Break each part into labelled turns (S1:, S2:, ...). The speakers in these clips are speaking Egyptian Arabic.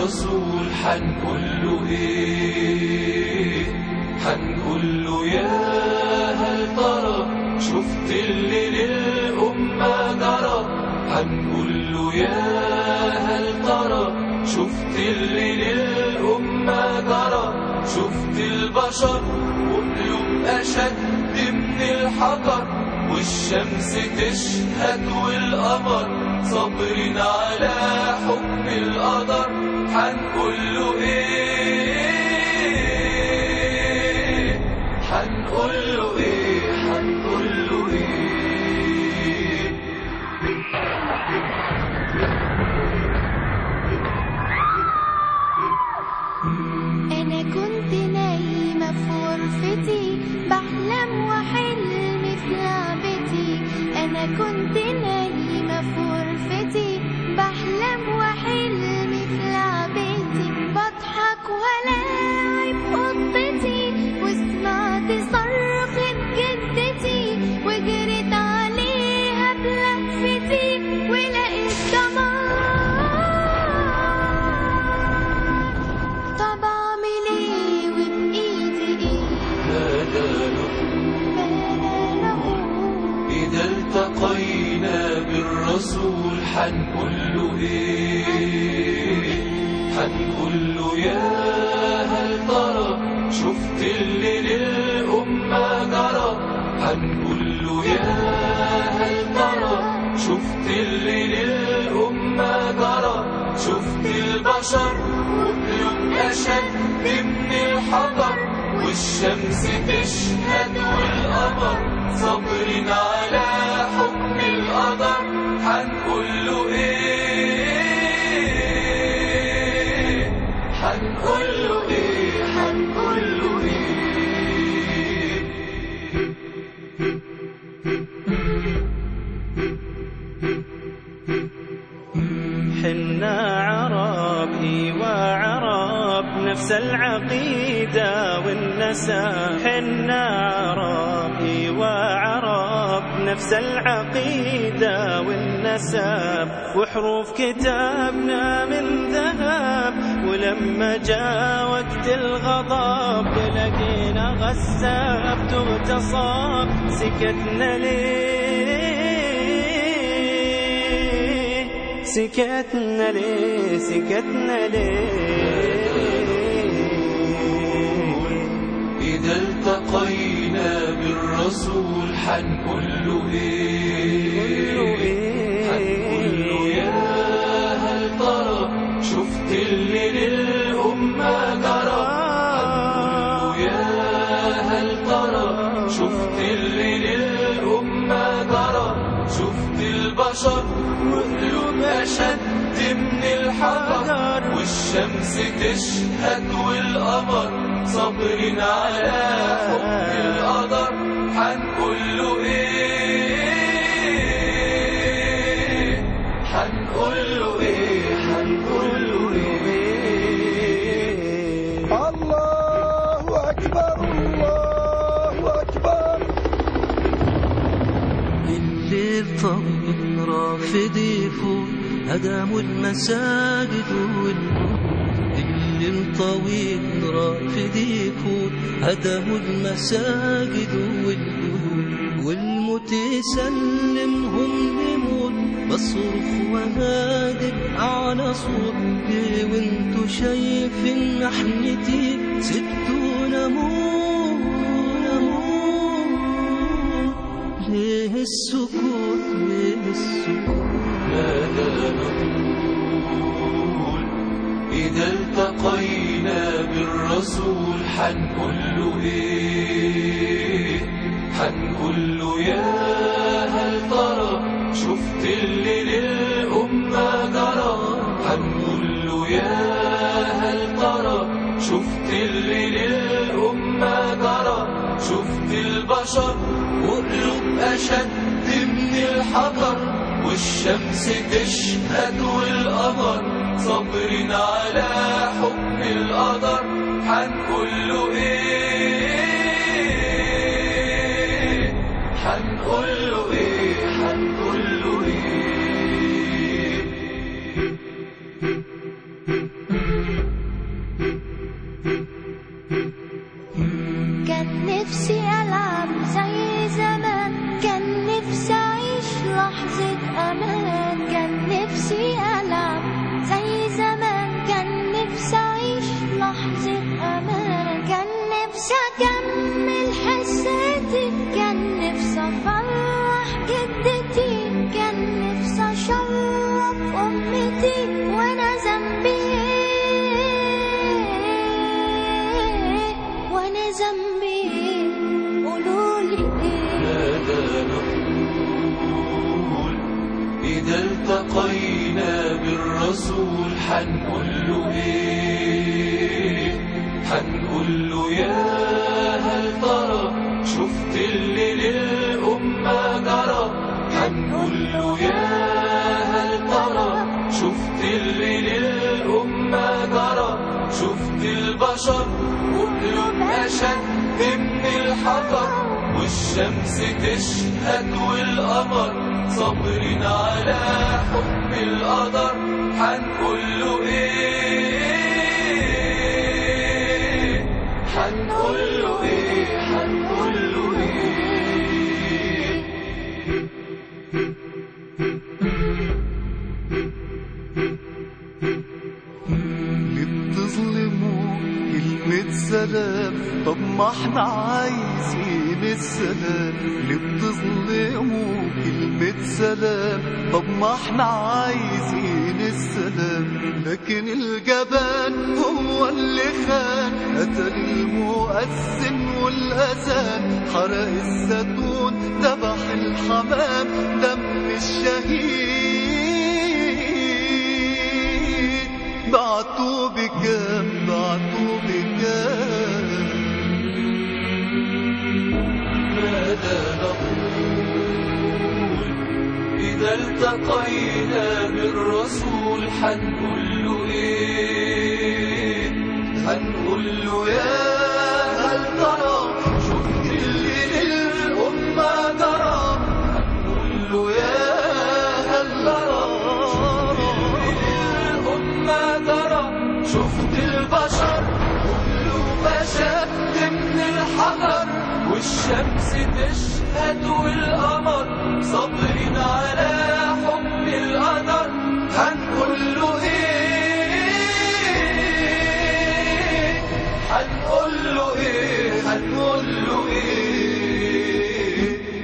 S1: بالرسول حنقول له ايه حنقول له يا هل ترى شفت اللي للأمة جرى حنقول له يا هل ترى شفت اللي للأمة جرى شفت البشر وقلوب أشد من الحجر والشمس تشهد والقمر صابرين على حكم القدر حنقول له ايه حنقول له ايه حنقول له ايه
S2: أنا كنت نايمة في غرفتي بحلم وحلمي في لعبتي أنا كنت نايمة في غرفتي بحلم وحلمي في لعبتي بضحك ولاعب قطتي وسمعت صرخة جدتي وجريت عليها بلفتي ولقيت دمار طب اعمل ايه وبايدي ايه
S1: هذا
S2: بلا له
S1: إذا التقينا بالرسول حنقول له إيه حنقول له يا هل ترى شفت اللي للأمة جرى حنقول له يا هل ترى شفت اللي للأمة جرى شفت البشر وقلوب أشد من الحجر والشمس تشهد والقمر صابرين على حكم القدر حنقول له ايه حنقول له ايه حنقول له ايه
S3: حنا عرب ايوا عرب نفس العقيدة والنسب حنا عرب ايوا عرب نفس العقيدة والنسب وحروف كتابنا من ذهب ولما جاء وقت الغضب لقينا غساب تغتصب سكتنا ليه سكتنا ليه سكتنا ليه
S1: إذا التقينا بالرسول حنقول له إيه حنقول له يا هل ترى شفت اللي للأمة جرى حنقول له يا هل ترى شفت اللي للأمة جرى شفت البشر وقلوب أشد من الحجر والشمس تشهد والقمر صابرين على حكم القدر حنقول له ايه حنقول له ايه حنقول له ايه
S4: الله أكبر الله أكبر
S5: الليل طمن رافد يفوت هدموا المساجد والبيوت الليل طويل رافد يفوت هدموا المساجد والبيوت والموت يسلمهم لموت بصرخ وهادب على صوت ليه وانتو شايفين نحنتي سبتونا موت نموت ليه السكوت ليه السكوت
S1: ماذا نقول إذا التقينا بالرسول حنقول له إيه حنقول له يا هل ترى شفت اللي للأمة جرى حنقول له يا هل ترى شفت اللي للأمة جرى شفت البشر وقلوب أشد من الحجر والشمس تشهد والقمر صابرين على حكم القدر حنقول له ايه حنقول له ايه حنقول له ايه هنقول له يا هل ترى شفت اللي للأمة جرى هنقول له يا هل ترى شفت اللي للأمة جرى شفت البشر وقلوب أشد من الحجر والشمس تشهد والقمر صابرين على حكم القدر هنقول له ايه هنقول له ايه هنقول له ايه
S6: اللي بتظلموا كلمة سلام طب ما احنا عايزين السلام اللي بتظلموا كلمة سلام طب ما احنا عايزين السلام لكن الجبان هو اللي خان قتل المؤذن والأذان حرق الزيتون ذبح الحمام دم الشهيد بعتوا بكام بعتوا بكام
S1: ماذا نقول إذا التقينا بالرسول حنقول له إيه حنقول له يا هل ترى شفت اللي للأمة جرى حنقول له يا هل ترى شفت اللي للأمة جرى شفت البشر كله بشد من الحجر والشمس تشهد والقمر صابرين على حكم القدر هنقول له ايه هنقول له ايه هنقول له ايه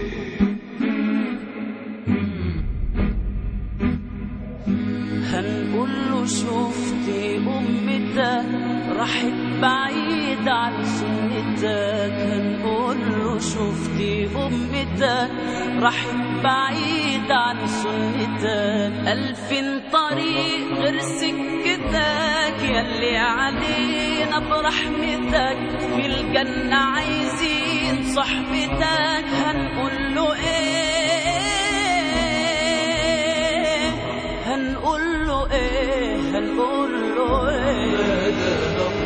S7: هنقول له شفتي أمتك راحت بعيد عن سنتك هنقول له شفتي أمتك راحت بعيد عن سنتك ألف طريق غير سكتك يلي علينا برحمتك في الجنة عايزين صحبتك هنقول له ايه هنقول له ايه هنقول له ايه
S1: ماذا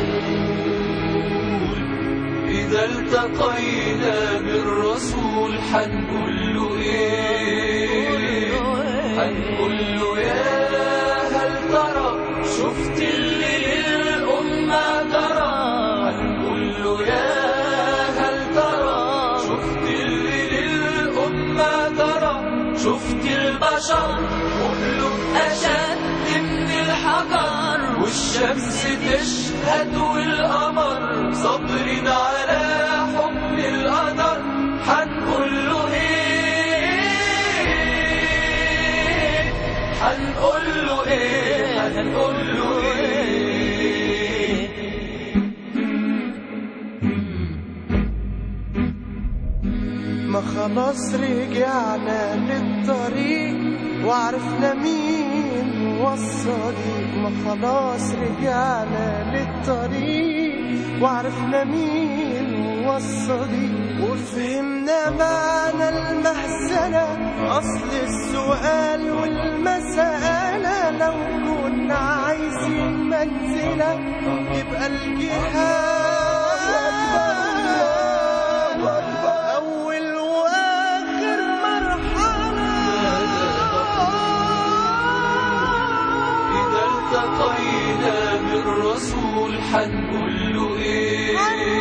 S1: نقول إذا التقينا بالرسول حنقول له إيه هنقول له يا هل ترى شفت اللي للأمة جرى هنقول له يا هل ترى شفت اللي للأمة جرى شفت البشر كله أشد من الحجر والشمس تشهد والقمر صابرين على حكم القدر هنقول له ايه هنقول له ايه هنقول له ايه
S8: ما خلاص رجعنا للطريق وعرفنا مين والصديق ما خلاص رجعنا للطريق وعرفنا مين والصديق وفهمنا معنى المحزنة أصل السؤال والمسألة لو كنا عايزين منزلة يبقى الجهاد أول وآخر مرحلة
S1: إذا التقينا بالرسول حنقول له إيه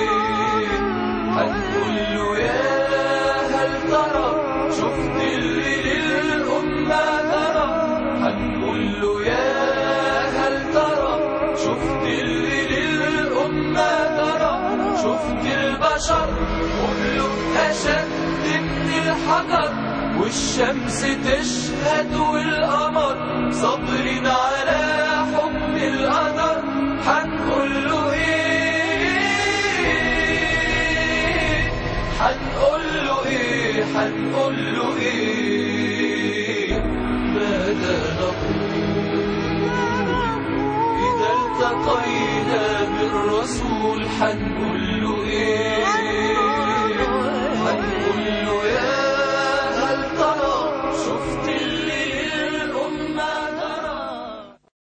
S1: حنقول له يا هل ترى شفت اللي للأمة ترى هنقول له يا هل ترى شفت اللي للأمة ترى شفت البشر كله أشد من الحجر والشمس تشهد والقمر صابرين على حكم القدر هنقول له ايه هنقول له ايه هنقول له ايه ماذا نقول إذا التقينا جينا بالرسول حنقول له ايه هنقول له يا هل ترى شفت اللي